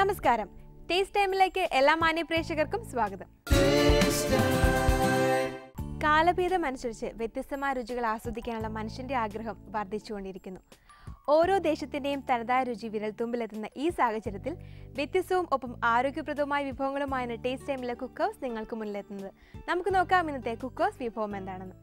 നമസ്കാരം ടേസ്റ്റ് ടൈമിലേക്ക് എല്ലാ മാന്യ പ്രേക്ഷകർക്കും സ്വാഗതം കാലഭേദം അനുസരിച്ച് വ്യത്യസ്തമായ രുചികൾ ആസ്വദിക്കാനുള്ള മനുഷ്യന്റെ ആഗ്രഹം വർദ്ധിച്ചുകൊണ്ടിരിക്കുന്നു ഓരോ ദേശത്തിന്റെയും തനതായ രുചി വിരൽത്തുമ്പിലെത്തുന്ന ഈ സാഹചര്യത്തിൽ വ്യത്യസ്തവും ഒപ്പം ആരോഗ്യപ്രദവുമായ വിഭവങ്ങളുമായാണ് ടേസ്റ്റ് ടൈമിലെ കുക്കേഴ്സ് നിങ്ങൾക്ക് മുന്നിലെത്തുന്നത് നമുക്ക് നോക്കാം ഇന്നത്തെ കുക്കേഴ്സ് വിഭവം എന്താണെന്ന്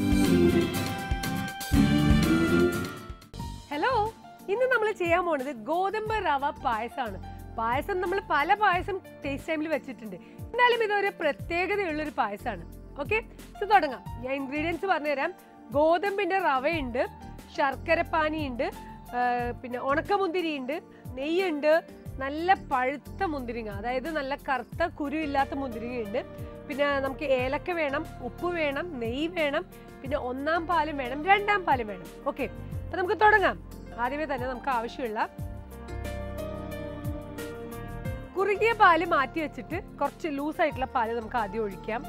ഹലോ ഇന്ന് നമ്മൾ ചെയ്യാൻ പോണത് ഗോതമ്പ് റവ പായസമാണ് പായസം നമ്മൾ പല പായസം ടേസ്റ്റ് ടൈമിൽ വെച്ചിട്ടുണ്ട് എന്നാലും ഇതൊരു പ്രത്യേകതയുള്ളൊരു പായസമാണ് ഓക്കെ ഇത് തുടങ്ങാം ഞാൻ ഇൻഗ്രീഡിയൻസ് പറഞ്ഞുതരാം ഗോതമ്പിന്റെ റവയുണ്ട് ശർക്കരപ്പാനി ഉണ്ട് പിന്നെ ഉണക്കമുന്തിരി ഉണ്ട് നെയ്യുണ്ട് നല്ല പഴുത്ത മുന്തിരിങ്ങ അതായത് നല്ല കറുത്ത കുരു ഇല്ലാത്ത മുന്തിരിങ്ങ ഉണ്ട് പിന്നെ നമുക്ക് ഏലക്ക വേണം ഉപ്പ് വേണം നെയ്യ് വേണം പിന്നെ ഒന്നാം പാലും വേണം രണ്ടാം പാലും വേണം ഓക്കെ അപ്പൊ നമുക്ക് തുടങ്ങാം ആദ്യമേ തന്നെ നമുക്ക് ആവശ്യമുള്ള കുറുകിയ പാല് മാറ്റി വെച്ചിട്ട് കുറച്ച് ലൂസ് ആയിട്ടുള്ള പാല് നമുക്ക് ആദ്യം ഒഴിക്കാം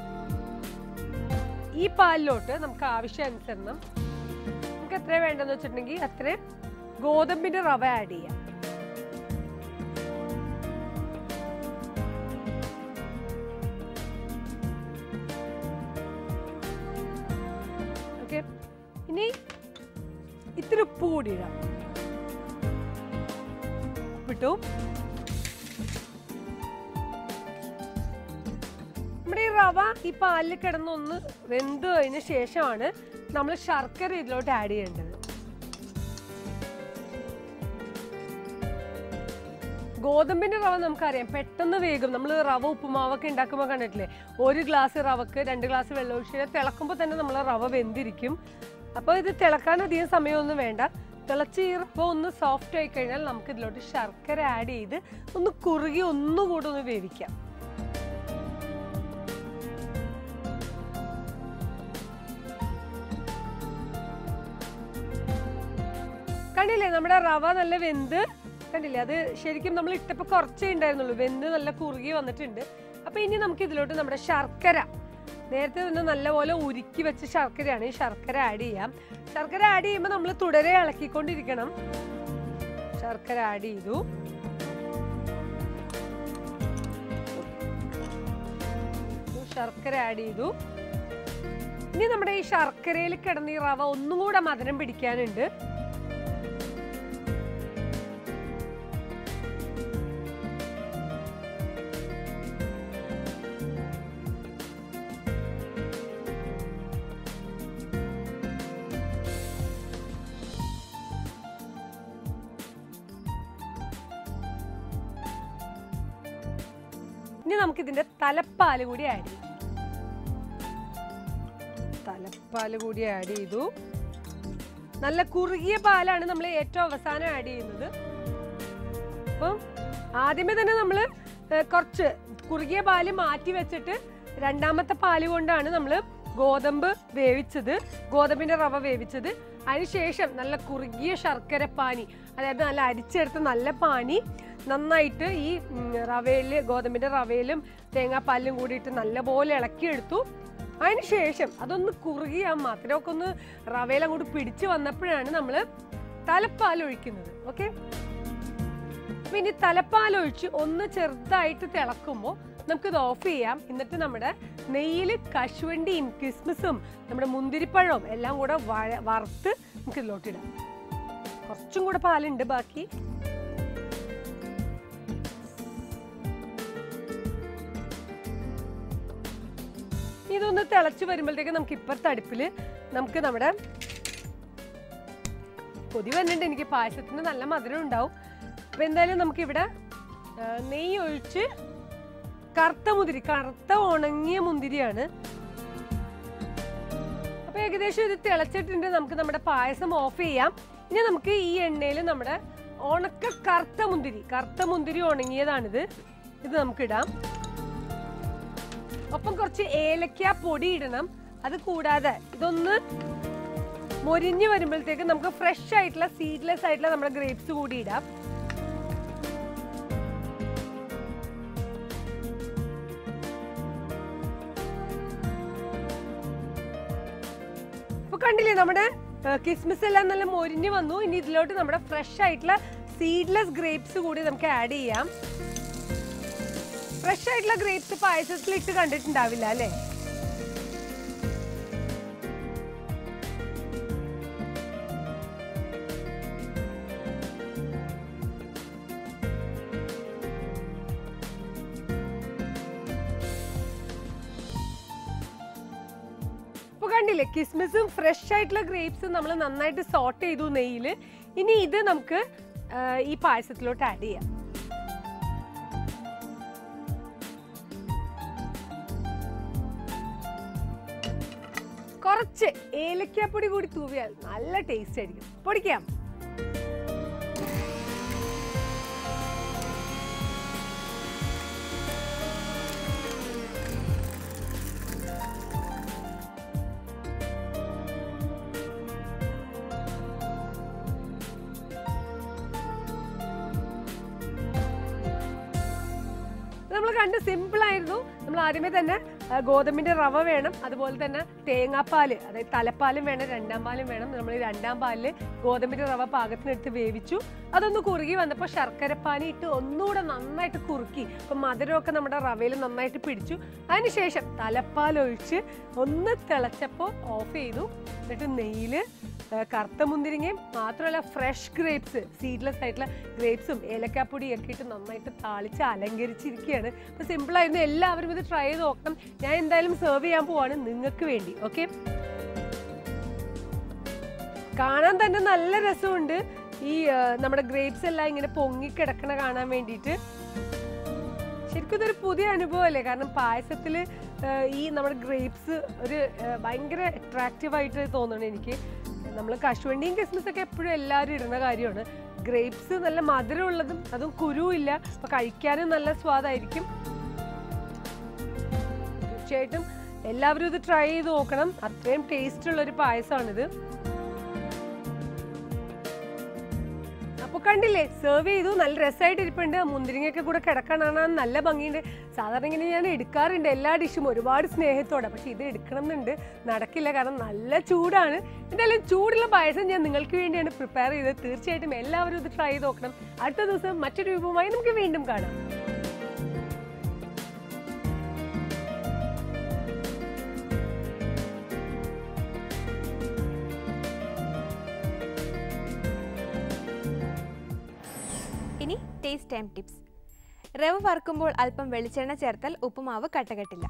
ഈ പാലിലോട്ട് നമുക്ക് ആവശ്യാനുസരണം നമുക്ക് എത്ര വേണ്ടെന്ന് വെച്ചിട്ടുണ്ടെങ്കിൽ അത്രയും ഗോതമ്പിന്റെ റവ ആഡ് ചെയ്യാം ഓക്കെ ഇനി ഇത്തിരി ഉപ്പ് കൂടി ഇടാം ഉപ്പിട്ടു നമ്മുടെ ഈ റവ ഈ പാലിൽ കിടന്നൊന്ന് വെന്ത് കഴിഞ്ഞ ശേഷമാണ് നമ്മൾ ശർക്കര ഇതിലോട്ട് ആഡ് ചെയ്യേണ്ടത് ഗോതമ്പിന്റെ റവ നമുക്കറിയാം പെട്ടെന്ന് വേഗം നമ്മൾ റവ ഉപ്പുമാവൊക്കെ ഉണ്ടാക്കുമ്പോൾ കണ്ടിട്ടില്ലേ ഒരു ഗ്ലാസ് റവക്ക് രണ്ട് ഗ്ലാസ് വെള്ളം ഒഴിച്ച് തിളക്കുമ്പോൾ തന്നെ നമ്മൾ റവ വെന്തിരിക്കും അപ്പോൾ ഇത് തിളക്കാൻ അധികം സമയമൊന്നും വേണ്ട തിളച്ച് ഈ റവ ഒന്ന് സോഫ്റ്റ് ആയി കഴിഞ്ഞാൽ നമുക്ക് ഇതിലോട്ട് ശർക്കര ആഡ് ചെയ്ത് ഒന്ന് കുറുകി ഒന്നുകൂടെ ഒന്ന് വേവിക്കാം കണ്ടില്ലേ നമ്മുടെ റവ നല്ല വെന്ത് കണ്ടില്ലേ അത് ശരിക്കും നമ്മൾ ഇട്ടപ്പോൾ കുറച്ചേ ഉണ്ടായിരുന്നുള്ളൂ വെന്ത് നല്ല കുറുകി വന്നിട്ടുണ്ട് അപ്പൊ ഇനി നമുക്ക് ഇതിലോട്ട് നമ്മുടെ ശർക്കര നേരത്തെ തന്നെ നല്ലപോലെ ഉരുക്കി വെച്ച ശർക്കരയാണ് ഈ ശർക്കര ആഡ് ചെയ്യാം ശർക്കര ആഡ് ചെയ്യുമ്പോൾ നമ്മൾ തുടരെ ഇളക്കിക്കൊണ്ടിരിക്കണം ശർക്കര ആഡ് ചെയ്തു ശർക്കര ആഡ് ചെയ്തു ഇനി നമ്മുടെ ഈ ശർക്കരയിൽ കിടന്ന ഈ റവ ഒന്നും കൂടെ മധുരം പിടിക്കാനുണ്ട് ഇനി നമുക്ക് ഇതിന്റെ തലപ്പാല് കൂടി ആഡ് ചെയ്യാം തലപ്പാല് കൂടി ആഡ് ചെയ്തു നല്ല കുറുകിയ പാലാണ് നമ്മൾ ഏറ്റവും അവസാനം ആഡ് ചെയ്യുന്നത് അപ്പം ആദ്യമേ തന്നെ നമ്മൾ കുറച്ച് കുറുകിയ പാല് മാറ്റി വെച്ചിട്ട് രണ്ടാമത്തെ പാല് കൊണ്ടാണ് നമ്മൾ ഗോതമ്പ് വേവിച്ചത് ഗോതമ്പിന്റെ റവ വേവിച്ചത് അതിനുശേഷം നല്ല കുറുകിയ ശർക്കര പാനി അതായത് നല്ല അരിച്ചെടുത്ത നല്ല പാനി നന്നായിട്ട് ഈ റവയിൽ ഗോതമ്പിന്റെ റവയിലും തേങ്ങാപ്പാലിലും കൂടിയിട്ട് നല്ലപോലെ ഇളക്കിയെടുത്തു അതിനുശേഷം അതൊന്ന് കുറുകി ആ മധുരമൊക്കെ ഒന്ന് റവയിൽ അങ്ങോട്ട് പിടിച്ചു വന്നപ്പോഴാണ് നമ്മൾ തലപ്പാൽ ഒഴിക്കുന്നത് ഓക്കെ അപ്പൊ ഇനി തലപ്പാൽ ഒഴിച്ച് ഒന്ന് ചെറുതായിട്ട് തിളക്കുമ്പോൾ നമുക്കിത് ഓഫ് ചെയ്യാം എന്നിട്ട് നമ്മുടെ നെയ്യിൽ കശുവണ്ടിയും കിസ്മിസും നമ്മുടെ മുന്തിരിപ്പഴവും എല്ലാം കൂടെ വഴ- വറുത്ത് നമുക്ക് ഇതിലോട്ടിടാം കുറച്ചും കൂടെ പാലുണ്ട് ബാക്കി ഇതൊന്ന് തിളച്ച് വരുമ്പോഴത്തേക്ക് നമുക്ക് ഇപ്പുറത്തെ അടുപ്പിൽ നമുക്ക് നമ്മുടെ കൊതി വന്നിട്ടുണ്ട് എനിക്ക് പായസത്തിന് നല്ല മധുരം ഉണ്ടാവും അപ്പൊ എന്തായാലും നമുക്കിവിടെ ആ, നെയ്യ് ഒഴിച്ച് കറുത്ത മുന്തിരി കറുത്ത ഉണങ്ങിയ മുന്തിരിയാണ് അപ്പൊ ഏകദേശം ഇത് തിളച്ചിട്ടുണ്ട് നമുക്ക് നമ്മുടെ പായസം ഓഫ് ചെയ്യാം ഇനി നമുക്ക് ഈ എണ്ണയിൽ നമ്മുടെ ഉണക്ക കറുത്ത മുന്തിരി കറുത്ത മുന്തിരി ഉണങ്ങിയതാണിത് ഇത് നമുക്ക് ഇടാം ഒപ്പം കുറച്ച് ഏലക്ക പൊടി ഇടണം അത് കൂടാതെ ഇതൊന്ന് മൊരിഞ്ഞ് വരുമ്പോഴത്തേക്ക് നമുക്ക് ഫ്രഷ് ആയിട്ടുള്ള സീഡ്ലെസ് ആയിട്ടുള്ള നമ്മുടെ ഗ്രേപ്സ് കൂടി ഇടാം ഇപ്പൊ കണ്ടില്ലേ നമ്മുടെ കിസ്മിസ് എല്ലാം നല്ല മൊരിഞ്ഞ് വന്നു ഇനി ഇതിലോട്ട് നമ്മുടെ ഫ്രഷ് ആയിട്ടുള്ള സീഡ്ലെസ് ഗ്രേപ്സ് കൂടി നമുക്ക് ആഡ് ചെയ്യാം ഫ്രഷ് ആയിട്ടുള്ള ഗ്രേപ്സ് പായസത്തിൽ ഇട്ട് കണ്ടിട്ടുണ്ടാവില്ല അല്ലേ ഇപ്പൊ കണ്ടില്ലേ കിസ്മിസും ഫ്രഷ് ആയിട്ടുള്ള ഗ്രേപ്സും നമ്മൾ നന്നായിട്ട് സോട്ട് ചെയ്തു നെയ്യില് ഇനി ഇത് നമുക്ക് ആ, ഈ പായസത്തിലോട്ട് ആഡ് ചെയ്യാം കുറച്ച് ഏലക്കാപ്പൊടി കൂടി തൂവിയാൽ നല്ല ടേസ്റ്റ് ആയിരിക്കും പൊടിക്കാം നമ്മൾ കണ്ട് സിമ്പിൾ ആയിരുന്നു നമ്മൾ ആദ്യമേ തന്നെ ആ, ഗോതമ്പിന്റെ റവ വേണം അതുപോലെ തന്നെ തേങ്ങാപ്പാല് അതായത് തലപ്പാലും വേണം രണ്ടാം പാലും വേണം നമ്മൾ രണ്ടാം പാലില് ഗോതമ്പിന്റെ റവ പാകത്തിനെടുത്ത് വേവിച്ചു അതൊന്ന് കുറുകി വന്നപ്പോൾ ശർക്കരപ്പാനി ഇട്ട് ഒന്നുകൂടെ നന്നായിട്ട് കുറുക്കി അപ്പൊ മധുരമൊക്കെ നമ്മുടെ റവയിൽ നന്നായിട്ട് പിടിച്ചു അതിനുശേഷം തലപ്പാൽ ഒഴിച്ച് ഒന്ന് തിളച്ചപ്പോൾ ഓഫ് ചെയ്തു എന്നിട്ട് നെയ്യില് ആ, കറുത്ത മുന്തിരിങ്ങയും മാത്രമല്ല ഫ്രഷ് ഗ്രേപ്സ് സീഡ്ലെസ് ആയിട്ടുള്ള ഗ്രേപ്സും ഏലക്കാപ്പൊടിയും ഒക്കെ ഇട്ട് നന്നായിട്ട് താളിച്ച് അലങ്കരിച്ചിരിക്കുകയാണ് അപ്പോൾ സിമ്പിളായിരുന്നു എല്ലാവരും ഇത് ട്രൈ ചെയ്ത് നോക്കണം ഞാൻ എന്തായാലും സെർവ് ചെയ്യാൻ പോവാണ് നിങ്ങൾക്ക് വേണ്ടി ഓക്കെ കാണാൻ തന്നെ നല്ല രസമുണ്ട് ഈ ആ, നമ്മുടെ ഗ്രേപ്സ് എല്ലാം ഇങ്ങനെ പൊങ്ങിക്കിടക്കണ കാണാൻ വേണ്ടിയിട്ട് ശരിക്കും ഇതൊരു പുതിയ അനുഭവമല്ലേ കാരണം പായസത്തിൽ ഈ നമ്മുടെ ഗ്രേപ്സ് ഒരു ആ, ഭയങ്കര അട്രാക്റ്റീവ് ആയിട്ട് തോന്നണം എനിക്ക് നമ്മൾ കശുവണ്ടിയും ക്രിസ്മസ് ഒക്കെ എപ്പോഴും എല്ലാവരും ഇടുന്ന കാര്യമാണ് ഗ്രേപ്സ് നല്ല മധുരമുള്ളതും അതും കുരുവില്ല അപ്പൊ കഴിക്കാനും നല്ല സ്വാദായിരിക്കും തീർച്ചയായിട്ടും എല്ലാവരും ഇത് ട്രൈ ചെയ്ത് നോക്കണം അത്രയും ടേസ്റ്റ് ഉള്ള ഒരു പായസമാണിത് അപ്പൊ കണ്ടില്ലേ സെർവ് ചെയ്തു നല്ല രസമായിട്ട് ഇരിപ്പുണ്ട് മുന്തിരിങ്ങയൊക്കെ കൂടെ കിടക്കാനാണ് നല്ല ഭംഗിയുണ്ട് സാധാരണ ഇങ്ങനെ ഞാൻ എടുക്കാറുണ്ട് എല്ലാ ഡിഷും ഒരുപാട് സ്നേഹത്തോടെ പക്ഷെ ഇത് എടുക്കണം എന്നുണ്ട് നടക്കില്ല കാരണം നല്ല ചൂടാണ് എന്തായാലും ചൂടുള്ള പായസം ഞാൻ നിങ്ങൾക്ക് വേണ്ടിയാണ് പ്രിപ്പയർ ചെയ്തത് തീർച്ചയായിട്ടും എല്ലാവരും ഇത് ട്രൈ ചെയ്ത് നോക്കണം അടുത്ത ദിവസം മറ്റൊരു രൂപവുമായി നമുക്ക് വീണ്ടും കാണാം ഇനി ടേസ്റ്റ് ടൈം ടിപ്സ് റവ വറുക്കുമ്പോൾ അല്പം വെളിച്ചെണ്ണ ചേർത്താൽ ഉപ്പുമാവ് കട്ടകെട്ടില്ല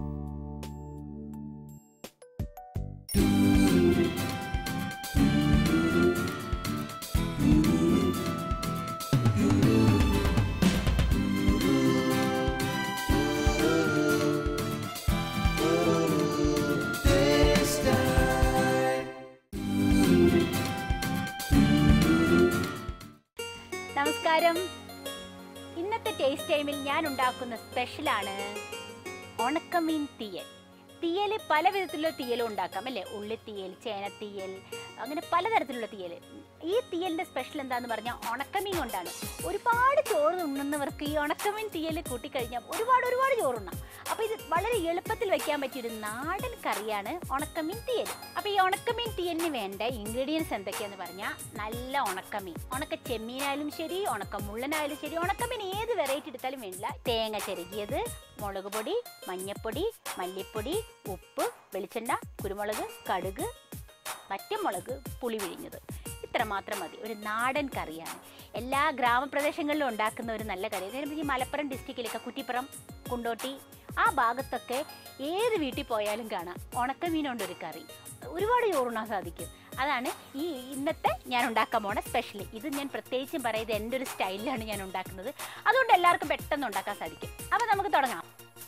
നമസ്കാരം ഇന്നത്തെ ടേസ്റ്റ് ടൈമിൽ ഞാൻ ഉണ്ടാക്കുന്ന സ്പെഷ്യലാണ് ഉണക്കമീൻ തീയൽ തീയൽ പല വിധത്തിലുള്ള തീയലും ഉണ്ടാക്കാം അല്ലേ ഉള്ളിത്തീയൽ ചേനത്തീയൽ അങ്ങനെ പലതരത്തിലുള്ള തീയൽ ഈ തീയലിന്റെ സ്പെഷ്യൽ എന്താന്ന് പറഞ്ഞാൽ ഉണക്കമീൻ കൊണ്ടാണ് ഒരുപാട് ചോറ് ഉണ്ണുന്നവർക്ക് ഈ ഉണക്കമീൻ തീയൽ കൂട്ടിക്കഴിഞ്ഞാൽ ഒരുപാട് ഒരുപാട് ചോറുണ്ണാം അപ്പോൾ ഇത് വളരെ എളുപ്പത്തിൽ വെക്കാൻ പറ്റിയൊരു നാടൻ കറിയാണ് ഉണക്കമീൻ തീയൽ അപ്പോൾ ഈ ഉണക്കമീൻ തീയലിന് വേണ്ട ഇൻഗ്രീഡിയൻസ് എന്തൊക്കെയാന്ന് പറഞ്ഞാൽ നല്ല ഉണക്കമീൻ ഉണക്ക ചെമ്മീനായാലും ശരി ഉണക്ക മുള്ളനായാലും ശരി ഉണക്കമീൻ ഏത് വെറൈറ്റി എടുത്താലും വേണ്ടില്ല തേങ്ങ ചിരകിയത് മുളക് പൊടി മഞ്ഞപ്പൊടി മല്ലിപ്പൊടി ഉപ്പ് വെളിച്ചെണ്ണ കുരുമുളക് കടുക് പച്ചമുളക് പുളി പിഴിഞ്ഞത് ഇത്ര മാത്രം മതി ഒരു നാടൻ കറിയാണ് എല്ലാ ഗ്രാമപ്രദേശങ്ങളിലും ഉണ്ടാക്കുന്ന ഒരു നല്ല കറി നേരെ ഈ മലപ്പുറം ഡിസ്ട്രിക്റ്റിലൊക്കെ കുറ്റിപ്പുറം കുണ്ടോട്ടി ആ ഭാഗത്തൊക്കെ ഏത് വീട്ടിൽ പോയാലും കാണാം ഉണക്കമീൻ കൊണ്ടൊരു കറി ഒരുപാട് ചോറുണ്ണാൻ സാധിക്കും അതാണ് ഈ ഇന്നത്തെ ഞാൻ ഉണ്ടാക്കാൻ പോണ സ്പെഷ്യൽ ഇത് ഞാൻ പ്രത്യേകിച്ചും പറയുന്നത് എൻ്റെ ഒരു സ്റ്റൈലിലാണ് ഞാൻ ഉണ്ടാക്കുന്നത് അതുകൊണ്ട് എല്ലാവർക്കും പെട്ടെന്ന് ഉണ്ടാക്കാൻ സാധിക്കും അപ്പോൾ നമുക്ക് തുടങ്ങാം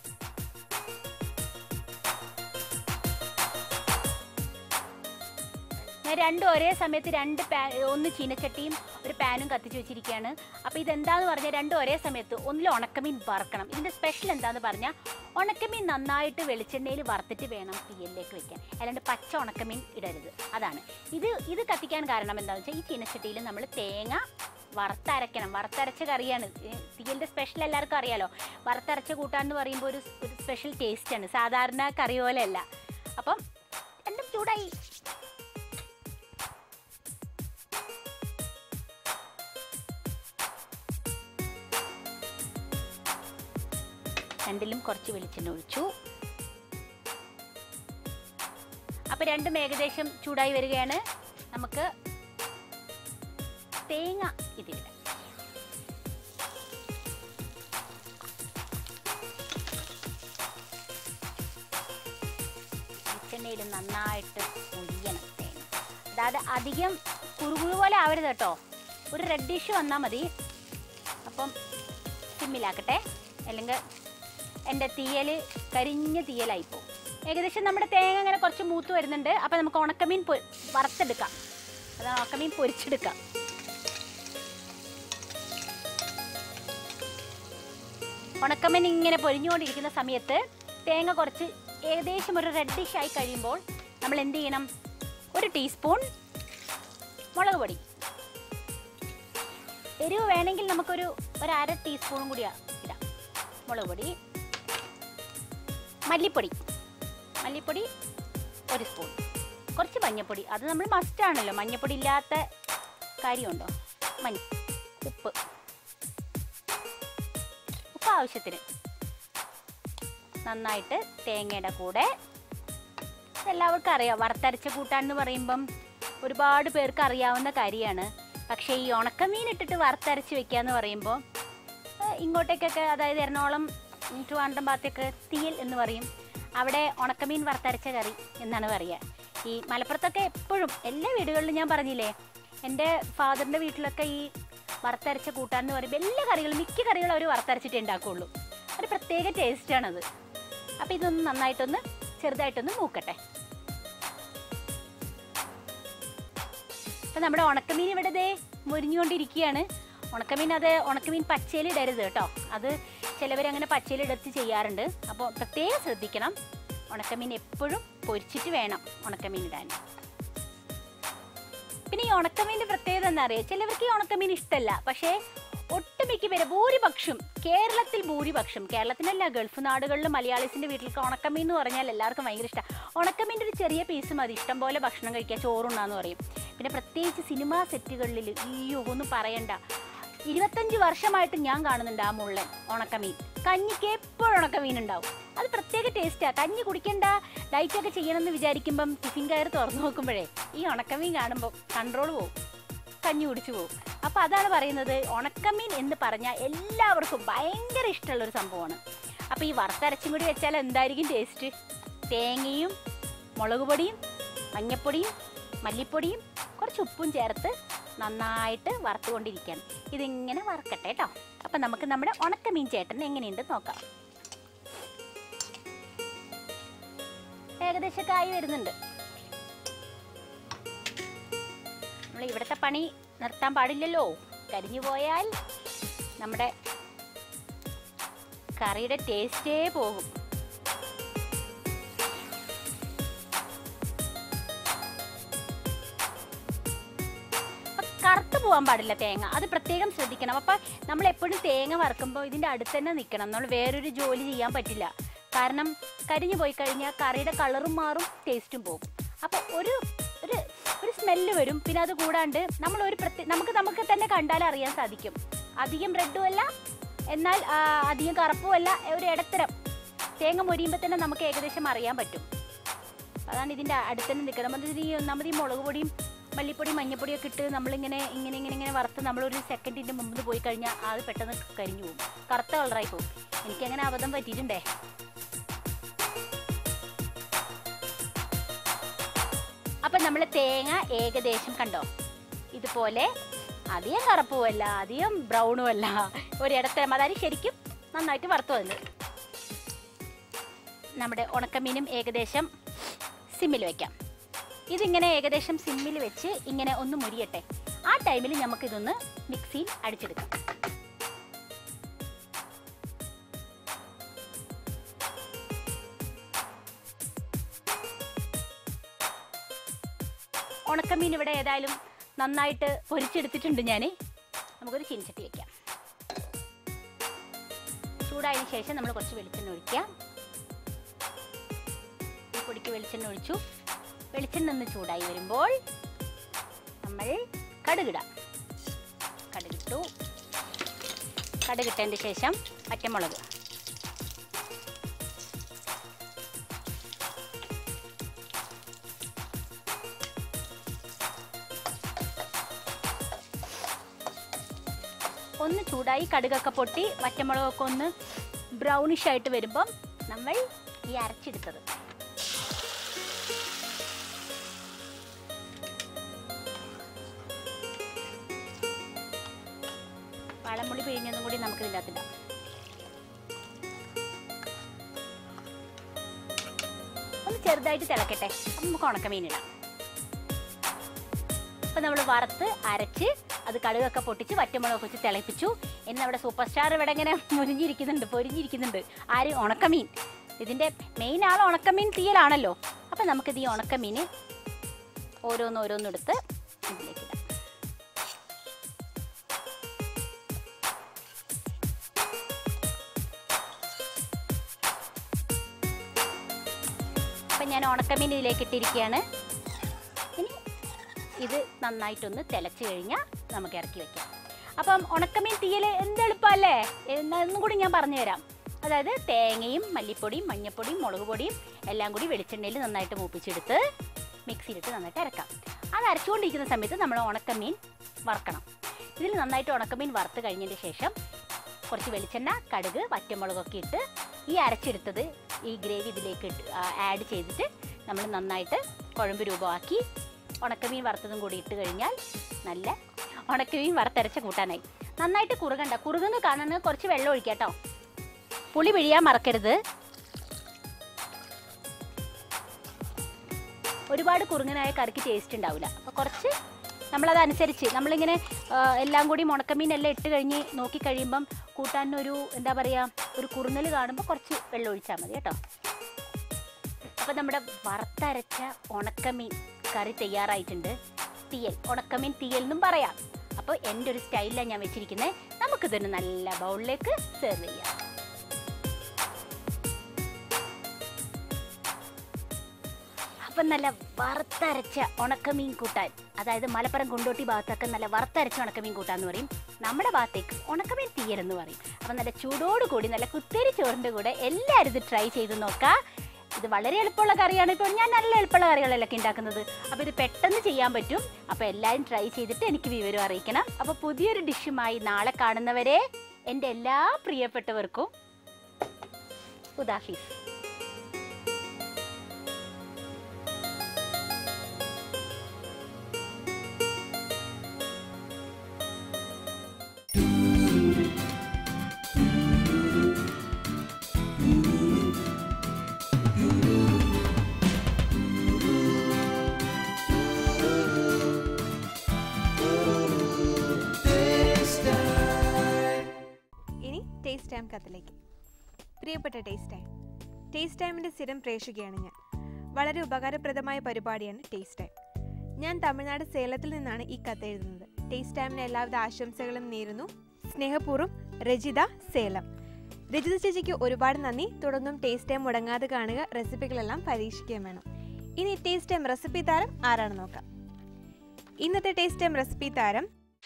ഞാൻ രണ്ടും ഒരേ സമയത്ത് രണ്ട് പാ ഒന്ന് ചീനച്ചട്ടിയും ഒരു പാനും കത്തിച്ച് വെച്ചിരിക്കുകയാണ് അപ്പോൾ ഇതെന്താന്ന് പറഞ്ഞാൽ രണ്ടും ഒരേ സമയത്ത് ഒന്നിൽ ഉണക്കമീൻ വറക്കണം ഇതിൻ്റെ സ്പെഷ്യൽ എന്താന്ന് പറഞ്ഞാൽ ഉണക്കമീൻ നന്നായിട്ട് വെളിച്ചെണ്ണയിൽ വറുത്തിട്ട് വേണം തീയലിലേക്ക് വെക്കാൻ അല്ലാണ്ട് പച്ച ഉണക്കമീൻ ഇടരുത് അതാണ് ഇത് ഇത് കത്തിക്കാൻ കാരണം എന്താണെന്ന് വെച്ചാൽ ഈ ചീനച്ചട്ടിയിൽ നമ്മൾ തേങ്ങ വറുത്തരയ്ക്കണം വറുത്തരച്ച കറിയാണ് ഏ, തീയലിൻ്റെ സ്പെഷ്യൽ എല്ലാവർക്കും അറിയാലോ വറുത്തരച്ച കൂട്ടാന്ന് പറയുമ്പോൾ ഒരു ഒരു സ്പെഷ്യൽ ടേസ്റ്റാണ് സാധാരണ കറി പോലെയല്ല അപ്പം രണ്ടും ചൂടായി രണ്ടിലും കുറച്ച് വെളിച്ചെണ്ണ ഒഴിച്ചു അപ്പൊ രണ്ടും ഏകദേശം ചൂടായി വരികയാണ് നമുക്ക് തേങ്ങ ഇതിലിടാം വെളിച്ചെണ്ണയിൽ നന്നായിട്ട് പൊരിയണം തേങ്ങ അതായത് അധികം കുറുകുറു പോലെ ആവരുത് കേട്ടോ ഒരു റെഡിഷ് വന്നാൽ മതി അപ്പം സിമ്മിലാക്കട്ടെ അല്ലെങ്കിൽ എൻ്റെ തീയൽ കരിഞ്ഞ തീയലായി പോകും ഏകദേശം നമ്മുടെ തേങ്ങ ഇങ്ങനെ കുറച്ച് മൂത്ത് വരുന്നുണ്ട് അപ്പം നമുക്ക് ഉണക്കമീൻ പൊ വറുത്തെടുക്കാം അതാണ് ഉണക്കമീൻ പൊരിച്ചെടുക്കാം ഉണക്കമീൻ ഇങ്ങനെ പൊരിഞ്ഞുകൊണ്ടിരിക്കുന്ന സമയത്ത് തേങ്ങ കുറച്ച് ഏകദേശം ഒരു റെഡിഷ് ആയി കഴിയുമ്പോൾ നമ്മൾ എന്ത് ചെയ്യണം ഒരു ടീസ്പൂൺ മുളക് പൊടി എരിവ് വേണമെങ്കിൽ നമുക്കൊരു ഒരു അര ടീസ്പൂണും കൂടി ഇടാം മുളക് പൊടി മല്ലിപ്പൊടി മല്ലിപ്പൊടി ഒരു സ്പൂൺ കുറച്ച് മഞ്ഞപ്പൊടി അത് നമ്മൾ മസ്റ്റാണല്ലോ മഞ്ഞപ്പൊടി ഇല്ലാത്ത കാര്യമുണ്ടോ മഞ്ഞ ഉപ്പ് ഉപ്പ് ആവശ്യത്തിന് നന്നായിട്ട് തേങ്ങയുടെ കൂടെ എല്ലാവർക്കും അറിയാം വറുത്തരച്ച കൂട്ടാൻ എന്ന് പറയുമ്പം ഒരുപാട് പേർക്ക് അറിയാവുന്ന കാര്യമാണ് പക്ഷേ ഈ ഉണക്കമീൻ ഇട്ടിട്ട് വറുത്തരച്ച് വെക്കുക എന്ന് പറയുമ്പോൾ ഏഹ്, ഇങ്ങോട്ടേക്കൊക്കെ അതായത് എറണാകുളം ഉം, ട്രിവാൻഡ്രം ഭാഗത്തൊക്കെ തീയൽ എന്ന് പറയും അവിടെ ഉണക്കമീൻ വറുത്തരച്ച കറി എന്നാണ് പറയുക ഈ മലപ്പുറത്തൊക്കെ എപ്പോഴും എല്ലാ വീടുകളിലും ഞാൻ പറഞ്ഞില്ലേ എൻ്റെ ഫാദറിൻ്റെ വീട്ടിലൊക്കെ ഈ വറുത്തരച്ച കൂട്ടാൻ എന്ന് പറയുമ്പോൾ എല്ലാ കറികളും മിക്ക കറികളും അവർ വറുത്തരച്ചിട്ടേ ഉണ്ടാക്കുകയുള്ളൂ ഒരു പ്രത്യേക ടേസ്റ്റാണത് അപ്പോൾ ഇതൊന്ന് നന്നായിട്ടൊന്ന് ചെറുതായിട്ടൊന്ന് മൂക്കട്ടെ അപ്പം നമ്മുടെ ഉണക്കമീൻ ഇവിടെ ദേ മുരിഞ്ഞുകൊണ്ടിരിക്കുകയാണ് ഉണക്കമീൻ അത് ഉണക്കമീൻ പച്ചയിൽ ഇടരുത് കേട്ടോ അത് ചിലവരങ്ങനെ പച്ചയിൽ ഇടത്ത് ചെയ്യാറുണ്ട് അപ്പോൾ പ്രത്യേകം ശ്രദ്ധിക്കണം ഉണക്കമീൻ എപ്പോഴും പൊരിച്ചിട്ട് വേണം ഉണക്കമീൻ ഇടാൻ പിന്നെ ഈ ഉണക്കമീൻ്റെ പ്രത്യേകത എന്താ അറിയാം ചിലവർക്ക് ഈ ഉണക്കമീൻ ഇഷ്ടമല്ല പക്ഷേ ഒട്ടുമിക്ക പേര് ഭൂരിപക്ഷം കേരളത്തിൽ ഭൂരിപക്ഷം കേരളത്തിനല്ല ഗൾഫ് നാടുകളിൽ മലയാളീസിന്റെ വീട്ടിലേക്ക് ഉണക്കമീൻ എന്ന് പറഞ്ഞാൽ എല്ലാവർക്കും ഭയങ്കര ഇഷ്ടമാണ് ഉണക്കമീൻ്റെ ഒരു ചെറിയ പീസ് മതി ഇഷ്ടം പോലെ ഭക്ഷണം കഴിക്കുക ചോറുണ്ണാന്ന് പറയും പിന്നെ പ്രത്യേകിച്ച് സിനിമാ സെറ്റുകളിൽ അയ്യോ ഒന്നും പറയണ്ട ഇരുപത്തഞ്ച് വർഷമായിട്ട് ഞാൻ കാണുന്നുണ്ട് ആ മുള്ളൻ ഉണക്കമീൻ കഞ്ഞിക്ക് എപ്പോഴും ഉണക്കമീൻ ഉണ്ടാവും അത് പ്രത്യേക ടേസ്റ്റാ കഞ്ഞി കുടിക്കണ്ട ഡയറ്റ് ഒക്കെ ചെയ്യണമെന്ന് വിചാരിക്കുമ്പം ടിഫിൻ കയർ തുറന്നു നോക്കുമ്പോഴേ ഈ ഉണക്കമീൻ കാണുമ്പോൾ കൺട്രോൾ പോവും കഞ്ഞി കുടിച്ചു പോകും അപ്പോൾ അതാണ് പറയുന്നത് ഉണക്കമീൻ എന്ന് പറഞ്ഞാൽ എല്ലാവർക്കും ഭയങ്കര ഇഷ്ടമുള്ള ഒരു സംഭവമാണ് അപ്പോൾ ഈ വറുത്തരച്ചും കൂടി വെച്ചാൽ എന്തായിരിക്കും ടേസ്റ്റ് തേങ്ങയും മുളക് പൊടിയും മഞ്ഞപ്പൊടിയും മല്ലിപ്പൊടിയും കുറച്ച് ഉപ്പും ചേർത്ത് നന്നായിട്ട് വറുത്തുകൊണ്ടിരിക്കുകയാണ് ഇതിങ്ങനെ വറുക്കട്ടെ കേട്ടോ അപ്പം നമുക്ക് നമ്മുടെ ഉണക്കമീൻ ചേട്ടൻ എങ്ങനെയുണ്ട് നോക്കാം ഏകദേശം കായ് വരുന്നുണ്ട് നമ്മൾ ഇവിടുത്തെ പണി നിർത്താൻ പാടില്ലല്ലോ കരിഞ്ഞു പോയാൽ നമ്മുടെ കറിയുടെ ടേസ്റ്റേ പോകും അപ്പൊ കറുത്ത് പോകാൻ പാടില്ല തേങ്ങ അത് പ്രത്യേകം ശ്രദ്ധിക്കണം അപ്പം നമ്മൾ എപ്പോഴും തേങ്ങ വറുക്കുമ്പോൾ ഇതിൻ്റെ അടുത്ത് തന്നെ നിൽക്കണം നമ്മൾ വേറൊരു ജോലി ചെയ്യാൻ പറ്റില്ല കാരണം കരിഞ്ഞു പോയി കഴിഞ്ഞാൽ കറിയുടെ കളറും മാറും ടേസ്റ്റും പോകും അപ്പോൾ ഒരു ഒരു ഒരു സ്മെല്ല് വരും പിന്നെ അത് കൂടാണ്ട് നമ്മൾ ഒരു പ്രത്യേക നമുക്ക് നമുക്ക് തന്നെ കണ്ടാൽ അറിയാൻ സാധിക്കും അധികം റെഡും അല്ല എന്നാൽ ആ, അധികം കറുപ്പും അല്ല ഒരു ഇടത്തരം തേങ്ങ മൊരിയുമ്പോൾ തന്നെ നമുക്ക് ഏകദേശം അറിയാൻ പറ്റും അതാണ് ഇതിൻ്റെ അടുത്ത് തന്നെ നിൽക്കണം നമ്മൾ ഇതിന് ഈ ഒന്നാമത് ഈ മുളക് പൊടിയും മല്ലിപ്പൊടി മഞ്ഞപ്പൊടിയൊക്കെ ഇട്ട് നമ്മളിങ്ങനെ ഇങ്ങനെ ഇങ്ങനെ ഇങ്ങനെ വറുത്ത് നമ്മളൊരു സെക്കൻഡിൻ്റെ മുമ്പിൽ പോയി കഴിഞ്ഞാൽ അത് പെട്ടെന്ന് കരിഞ്ഞു പോകും കറുത്ത കളറായി പോകും എനിക്കങ്ങനെ അബദ്ധം പറ്റിയിട്ടുണ്ടേ അപ്പം നമ്മൾ തേങ്ങ ഏകദേശം കണ്ടോ ഇതുപോലെ അധികം കറുപ്പുമല്ല അധികം ബ്രൗണും അല്ല ഒരു ഇടത്തരം അതായത് ശരിക്കും നന്നായിട്ട് വറുത്ത് വന്നത് നമ്മുടെ ഉണക്കമീനും ഏകദേശം സിമ്മിൽ വെക്കാം ഇതിങ്ങനെ ഏകദേശം സിമ്മിൽ വെച്ച് ഇങ്ങനെ ഒന്ന് മുരിയട്ടെ ആ ടൈമിൽ നമുക്കിതൊന്ന് മിക്സിയിൽ അടിച്ചെടുക്കാം ഉണക്കമീൻ ഇവിടെ ഏതായാലും നന്നായിട്ട് പൊരിച്ചെടുത്തിട്ടുണ്ട് ഞാൻ നമുക്കൊരു ചീനിച്ചട്ടി വയ്ക്കാം ചൂടായതിനു ശേഷം നമ്മൾ കുറച്ച് വെളിച്ചെണ്ണ ഒഴിക്കാം ഈ പൊടിക്ക് വെളിച്ചെണ്ണ ഒഴിച്ചു വെളിച്ചെണ്ണ ഒന്ന് ചൂടായി വരുമ്പോൾ നമ്മൾ കടുകിടാം കടുകിട്ടു കടുകിട്ടതിന് ശേഷം പച്ചമുളക് ഒന്ന് ചൂടായി കടുകൊക്കെ പൊട്ടി വറ്റമുളകൊക്കെ ഒന്ന് ബ്രൗണിഷ് ആയിട്ട് വരുമ്പം നമ്മൾ ഈ അരച്ചെടുത്തത് വാളംപുളി പിഴിഞ്ഞൊന്നും കൂടി നമുക്ക് ഇതിൻ്റെ അകത്തിടാം ഒന്ന് ചെറുതായിട്ട് തിളക്കട്ടെ അപ്പം നമുക്ക് ഉണക്കമീൻ ഇടാം അപ്പം നമ്മൾ വറുത്ത് അരച്ച് അത് കടുകൊക്കെ പൊട്ടിച്ച് വറ്റമുളകൊക്കെ വെച്ച് തിളപ്പിച്ചു ഇനി നമ്മുടെ സൂപ്പർ സ്റ്റാർ ഇവിടെ ഇങ്ങനെ മുരിഞ്ഞിരിക്കുന്നുണ്ട് പൊരിഞ്ഞിരിക്കുന്നുണ്ട് ആര് ഉണക്കമീൻ ഇതിൻ്റെ മെയിൻ ആൾ ഉണക്കമീൻ തീയലാണല്ലോ അപ്പം നമുക്കിത് ഈ ഉണക്കമീൻ ഓരോന്നോരോന്നെടുത്ത് ഇതിലേക്ക് ഇടാം അപ്പം ഞാൻ ഉണക്കമീൻ ഇതിലേക്ക് ഇട്ടിരിക്കുകയാണ് ഇനി ഇത് നന്നായിട്ടൊന്ന് തിളച്ച് കഴിഞ്ഞാൽ നമുക്ക് ഇറക്കി വെക്കാം അപ്പം ഉണക്കമീൻ തീയൽ എന്ത് എളുപ്പമല്ലേ എന്നും കൂടി ഞാൻ പറഞ്ഞു തരാം അതായത് തേങ്ങയും മല്ലിപ്പൊടിയും മഞ്ഞൾപ്പൊടിയും മുളക് പൊടിയും എല്ലാം കൂടി വെളിച്ചെണ്ണയിൽ നന്നായിട്ട് മൂപ്പിച്ചെടുത്ത് മിക്സിയിലിട്ട് നന്നായിട്ട് അരക്കാം അത് അരച്ചുകൊണ്ടിരിക്കുന്ന സമയത്ത് നമ്മൾ ഉണക്കമീൻ വറക്കണം ഇതിൽ നന്നായിട്ട് ഉണക്കമീൻ വറുത്ത് കഴിഞ്ഞതിന് ശേഷം കുറച്ച് വെളിച്ചെണ്ണ കടുക് വറ്റമുളകൊക്കെ ഇട്ട് ഈ അരച്ചെടുത്തത് ഈ ഗ്രേവി ഇതിലേക്ക് ഇട്ട് ആഡ് ചെയ്തിട്ട് നമ്മൾ നന്നായിട്ട് കുഴമ്പ് രൂപമാക്കി ഉണക്കമീൻ വറുത്തതും കൂടി ഇട്ട് കഴിഞ്ഞാൽ നല്ല ഉണക്കമീൻ വറുത്തരച്ച കൂട്ടാനായി നന്നായിട്ട് കുറുകണ്ട കുറുകുന്ന കാണുന്നത് കുറച്ച് വെള്ളം ഒഴിക്കാം കേട്ടോ പുളി പിഴിയാൻ മറക്കരുത് ഒരുപാട് കുറുങ്ങനായ കറിക്ക് ടേസ്റ്റ് ഉണ്ടാവില്ല അപ്പോൾ കുറച്ച് നമ്മളതനുസരിച്ച് നമ്മളിങ്ങനെ ആ, എല്ലാം കൂടി ഉണക്കമീൻ എല്ലാം ഇട്ട് കഴിഞ്ഞ് നോക്കി കഴിയുമ്പം കൂട്ടാനൊരു എന്താ പറയുക ഒരു കുറുങ്ങൽ കാണുമ്പോൾ കുറച്ച് വെള്ളം ഒഴിച്ചാൽ മതി കേട്ടോ അപ്പോൾ നമ്മുടെ വറുത്തരച്ച ഉണക്കമീൻ കറി തയ്യാറായിട്ടുണ്ട് തീയൽ ഉണക്കമീൻ തീയൽ എന്നും പറയാം അപ്പോൾ എൻ്റെ ഒരു സ്റ്റൈലിലാണ് ഞാൻ വെച്ചിരിക്കുന്നത് നമുക്കിതൊരു നല്ല ബൗളിലേക്ക് സെർവ് ചെയ്യാം അപ്പം നല്ല വറുത്തരച്ച ഉണക്കമീൻ കൂട്ടാൻ അതായത് മലപ്പുറം കുണ്ടോട്ടി ഭാഗത്തൊക്കെ നല്ല വറുത്തരച്ച ഉണക്കമീൻ കൂട്ടാന്ന് പറയും നമ്മുടെ ഭാഗത്തേക്ക് ഉണക്കമീൻ തീയൽ എന്ന് പറയും അപ്പം നല്ല ചൂടോട് കൂടി നല്ല കുത്തേരി ചോറിൻ്റെ കൂടെ എല്ലാവരും ഇത് ട്രൈ ചെയ്ത് നോക്കാം ഇത് വളരെ എളുപ്പമുള്ള കറിയാണ് ഇപ്പോൾ ഞാൻ നല്ല എളുപ്പമുള്ള കറികളെല്ലാം ഉണ്ടാക്കുന്നത് അപ്പോൾ ഇത് പെട്ടെന്ന് ചെയ്യാൻ പറ്റും അപ്പോൾ എല്ലാവരും ട്രൈ ചെയ്തിട്ട് എനിക്ക് വിവരം അറിയിക്കണം അപ്പോൾ പുതിയൊരു ഡിഷുമായി നാളെ കാണുന്നവരെ എൻ്റെ എല്ലാ പ്രിയപ്പെട്ടവർക്കും ഉദാഫീസ് ഇനി ടേസ്റ്റ് ടൈം കത്തിലേക്ക് പ്രിയപ്പെട്ട ടേസ്റ്റ് ടൈം ടേസ്റ്റ് ടൈമിൻ്റെ സ്ഥിരം പ്രേക്ഷകയാണ് ഞാൻ വളരെ ഉപകാരപ്രദമായ പരിപാടിയാണ് ടേസ്റ്റ് ടൈം ഞാൻ തമിഴ്നാട് സേലത്തിൽ നിന്നാണ് ഈ കത്ത് എഴുതുന്നത് ടേസ്റ്റ് ടൈമിന് എല്ലാവിധ ആശംസകളും നേരുന്നു സ്നേഹപൂർവ്വം രജിത സേലം രജിത ചേച്ചിക്ക് ഒരുപാട് നന്ദി തുടർന്നും ടേസ്റ്റ് ടൈം മുടങ്ങാതെ കാണുക റെസിപ്പികളെല്ലാം പരീക്ഷിക്കുകയും വേണം ഇനി ടേസ്റ്റ് ടൈം റെസിപ്പി താരം ആരാണെന്ന് നോക്കാം ഇന്നത്തെ ടേസ്റ്റ് ടൈം റെസിപ്പി താരം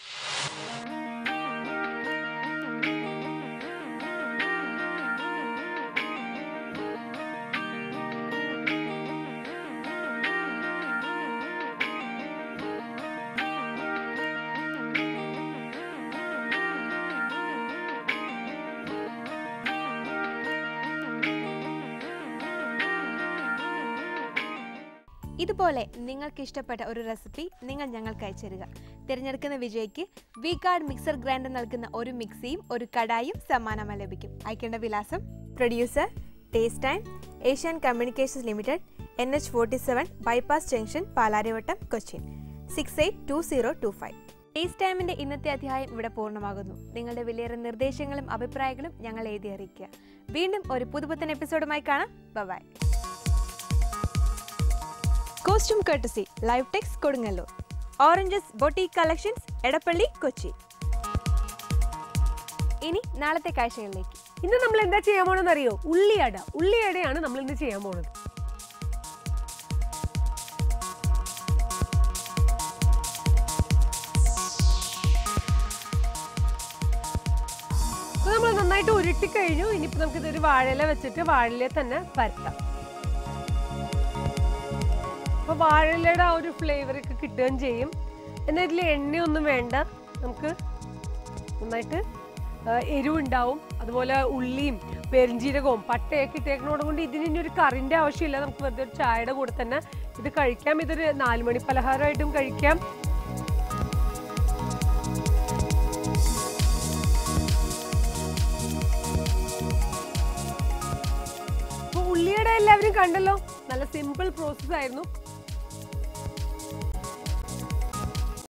ഇതുപോലെ നിങ്ങൾക്ക് ഇഷ്ടപ്പെട്ട ഒരു റെസിപ്പി നിങ്ങൾ ഞങ്ങൾക്ക് അയച്ചുതരിക തിരഞ്ഞെടുക്കുന്ന വിജയ്ക്ക് വി കാർഡ് മിക്സർ ഗ്രൈൻഡർ നൽകുന്ന ഒരു മിക്സിയും ഒരു കടായും സമ്മാനമായി ലഭിക്കും അയക്കേണ്ട വിലാസം producer taste time Asian communications limited N H forty seven bypass junction Palarivattom Cochin six eight two zero two five taste ടൈമിന്റെ ഇന്നത്തെ അധ്യായം ഇവിടെ പൂർണ്ണമാകുന്നു നിങ്ങളുടെ വിലയേറെ നിർദ്ദേശങ്ങളും അഭിപ്രായങ്ങളും ഞങ്ങൾ എഴുതി അറിയിക്കുക വീണ്ടും ഒരു പുതുപുത്തൻ എപ്പിസോഡുമായി കാണാം bye costume courtesy live tex Kodungallur oranges boutique collections Edappally Kochi ഇനി നാളത്തെ കാഴ്ചകളിലേക്ക് ഇന്ന് നമ്മൾ എന്താ ചെയ്യാൻ പോണെന്ന് അറിയോ ഉള്ളിയട ഉള്ളിയടയാണ് നമ്മൾ ഇന്ന് ചെയ്യാൻ പോണത് അപ്പൊ നമ്മൾ നന്നായിട്ട് ഉരുട്ടി കഴിഞ്ഞു ഇനിയിപ്പോ നമുക്ക് ഇതൊരു വാഴയില വെച്ചിട്ട് വാഴയില തന്നെ പരത്താം അപ്പൊ വാഴയിലയുടെ ആ ഒരു ഫ്ലേവർ ഒക്കെ കിട്ടുകയും ചെയ്യും എന്നാൽ ഇതിൽ എണ്ണയൊന്നും വേണ്ട നമുക്ക് നന്നായിട്ട് ആ, എരിവുണ്ടാവും അതുപോലെ ഉള്ളിയും പെരിഞ്ജീരകവും പട്ടയൊക്കെ ഇട്ടേക്കണോട് കൊണ്ട് ഇതിന് ഇനി ഒരു കറിൻ്റെ ആവശ്യമില്ല നമുക്ക് വെറുതെ ഒരു ചായയുടെ കൂടെ തന്നെ ഇത് കഴിക്കാം ഇതൊരു നാല് മണി പലഹാരമായിട്ടും കഴിക്കാം അപ്പൊ ഉള്ളിയുടെ എല്ലാവരും കണ്ടല്ലോ നല്ല സിമ്പിൾ പ്രോസസ് ആയിരുന്നു